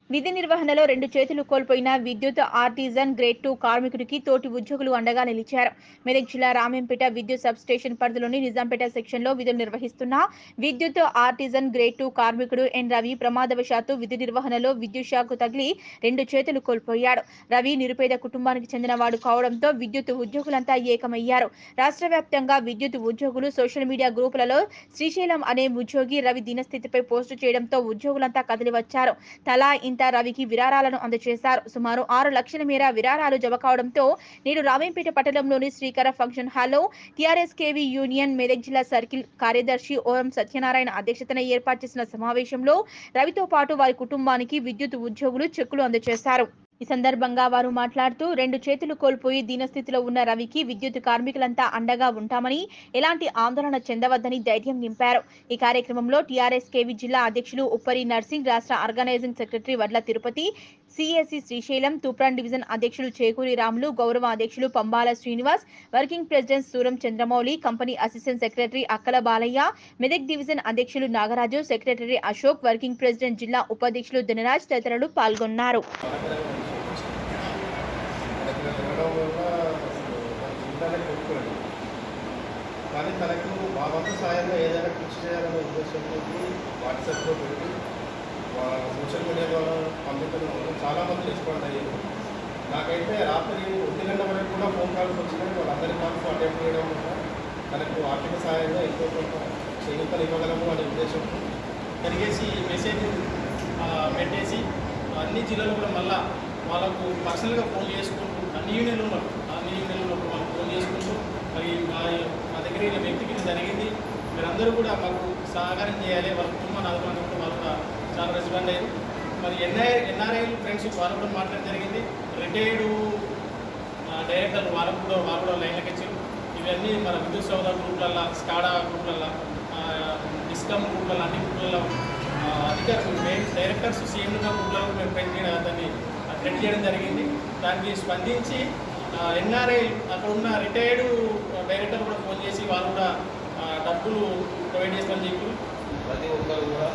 విధి నిర్వహణలో రెండు చేతులు కోల్పోయిన విద్యుత్ ఆర్టిజన్ గ్రేడ్ టూ కార్మికుడికి తోటి ఉద్యోగులు అండగా నిలిచారు మెదక్ జిల్లా రామేంపేట విద్యుత్ సబ్ స్టేషన్ పరిధిలోని నిజాంపేట సెక్షన్లో విధులు నిర్వహిస్తున్న విద్యుత్ ఆర్టిజన్ గ్రేడ్ టూ కార్మికుడు ఎన్ రవి ప్రమాదవశాత్తు విధి నిర్వహణలో విద్యుత్ షాక్ తగిలి రెండు చేతులు కోల్పోయాడు రవి నిరుపేద కుటుంబానికి చెందినవాడు కావడంతో విద్యుత్ ఉద్యోగులంతా ఏకమయ్యారు రాష్ట్ర వ్యాప్తంగా విద్యుత్ ఉద్యోగులు సోషల్ మీడియా గ్రూపులలో శ్రీశైలం అనే ఉద్యోగి రవి దీనస్థితిపై పోస్టు చేయడంతో ఉద్యోగులంతా కదిలి వచ్చారు తలా ఇంత రవికి విరాళాలను అందజేశారు సుమారు ఆరు లక్షల మేర విరాళాలు జమ కావడంతో నేడు రామేంపేట పట్టణంలోని శ్రీకర ఫంక్షన్ హాల్లో టీఆర్ఎస్ కేవీ యూనియన్ మెదక్ జిల్లా సర్కిల్ కార్యదర్శి ఓఎం సత్యనారాయణ అధ్యక్షతన ఏర్పాటు చేసిన సమావేశంలో రవితో పాటు వారి కుటుంబానికి విద్యుత్ ఉద్యోగులు చెక్కులు అందజేశారు ఈ సందర్భంగా వారు మాట్లాడుతూ రెండు చేతులు కోల్పోయి దీనస్థితిలో ఉన్న రవికి విద్యుత్ కార్మికులంతా అండగా ఉంటామని ఎలాంటి ఆందోళన చెందవద్దని ధైర్యం నింపారు ఈ కార్యక్రమంలో టీఆర్ఎస్ కేవి జిల్లా అధ్యక్షులు ఉప్పరి నర్సింగ్ రాష్ట్ర organising secretary Vadla Tirupati CSC Srisailam Toopran division అధ్యక్షులు చేకూరి రాములు గౌరవ అధ్యక్షులు Pambala Srinivas working president Suram Chandramouli company assistant secretary Akkala Balaiah Medak division అధ్యక్షులు Nagaraju secretary Ashok working president జిల్లా ఉపాధ్యక్షులు ధనరాజ్ తదితరులు పాల్గొన్నారు మనకి తిరగడం వల్ల మన జీవితాన్ని కొట్టుకోండి కానీ తనకు మా వంతు సాయంగా ఏదైనా కృషి చేయాలనే ఉద్దేశంతో వాట్సాప్లో పెట్టి వా- సోషల్ మీడియా ద్వారా పంపించడం వల్ల చాలామంది రెస్పాండ్ అయ్యారు నాకైతే రాత్రి ఒంటి గంట వరకు కూడా ఫోన్ కాల్స్ వచ్చినాయి వాళ్ళందరి కాల్స్ అటెండ్ చేయడం వల్ల తనకు ఆర్థిక సాయంగా ఎంతో కొంత చేయూతలు ఇవ్వగలము అనే ఉద్దేశంతో తిరిగేసి మెసేజ్ ఆ, పెట్టేసి అన్ని జిల్లాలు కూడా మళ్ళా వాళ్ళకు పర్సనల్గా ఫోన్ చేసుకుంటూ అన్ని యూనియన్లు ఉన్నారు అన్ని యూనియన్లు ఉన్నప్పుడు వాళ్ళు ఫోన్ చేసుకుంటూ మరి మా మా దగ్గర ఇలా వ్యక్తికి ఇది జరిగింది మీరందరూ కూడా మాకు సహకారం చేయాలి వాళ్ళ కుటుంబాన్ని ఆదుకున్నప్పుడు వాళ్ళు కూడా చాలా రెస్పాండ్ అయ్యారు మరి ఎన్ఐ ఎన్ఆర్ఐలు ఫ్రెండ్షిప్ వాళ్ళు కూడా మాట్లాడడం జరిగింది రిటైర్డ్ డైరెక్టర్లు వాళ్ళకు కూడా వాళ్ళు కూడా లైన్లకు ఇచ్చారు ఇవన్నీ మన విద్యుత్ సౌద గ్రూప్లల్లో స్కాడా గ్రూప్లల్లో డిస్కమ్ గ్రూప్లలో అన్ని గ్రూప్లలో ఆ, అధికారులు మెయిన్ డైరెక్టర్స్ సీఎంగా గ్రూప్లలో మేము ట్రైన్ చేయడం దాన్ని ట్రెండ్ చేయడం జరిగింది దానికి స్పందించి ఎన్ఆర్ఐ అక్కడ ఉన్న రిటైర్డ్ డైరెక్టర్ కూడా ఫోన్ చేసి వాళ్ళు కూడా ఆ, డబ్బులు ప్రొవైడ్ చేస్తామని చెప్పి ప్రతి ఒక్కరు కూడా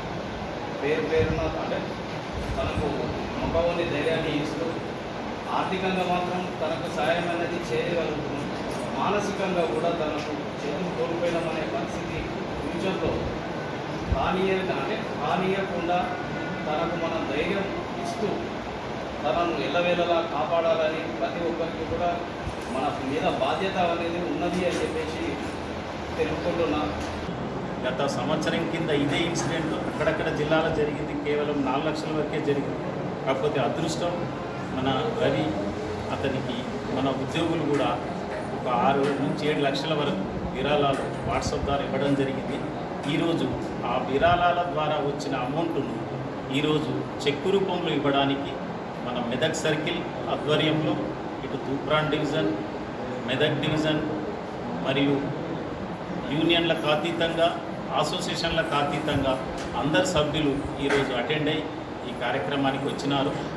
పేరు పేరున అంటే తనకు మొక్కవని ధైర్యాన్ని ఇస్తూ ఆర్థికంగా మాత్రం తనకు సాయం అనేది చేయగలుగుతున్నాం మానసికంగా కూడా తనకు చేతులు కోల్పోయినామనే పరిస్థితి ఫ్యూచర్లో హానియ అంటే హానియకుండా తనకు మనం ధైర్యం ఇస్తూ తనను ఎల్లవేళలా కాపాడాలని ప్రతి ఒక్కరికి కూడా మన మీద బాధ్యత అనేది ఉన్నది అని చెప్పేసి తెలుపుకుంటున్నా గత సంవత్సరం కింద ఇదే ఇన్సిడెంట్ అక్కడక్కడ జిల్లాలో జరిగింది కేవలం నాలుగు లక్షల వరకే జరిగింది కాకపోతే అదృష్టం మన రవి అతనికి మన ఉద్యోగులు కూడా ఒక ఆరు నుంచి ఏడు లక్షల వరకు విరాళాలు వాట్సాప్ ద్వారా ఇవ్వడం జరిగింది ఈరోజు ఆ విరాళాల ద్వారా వచ్చిన అమౌంట్ను ఈరోజు చెక్కు రూపంలో ఇవ్వడానికి మన మెదక్ సర్కిల్ ఆధ్వర్యంలో ఇటు తూప్రాన్ డివిజన్ మెదక్ డివిజన్ మరియు యూనియన్లకు అతీతంగా అసోసియేషన్లకు అతీతంగా అందరు సభ్యులు ఈరోజు అటెండ్ అయ్యి ఈ కార్యక్రమానికి వచ్చినారు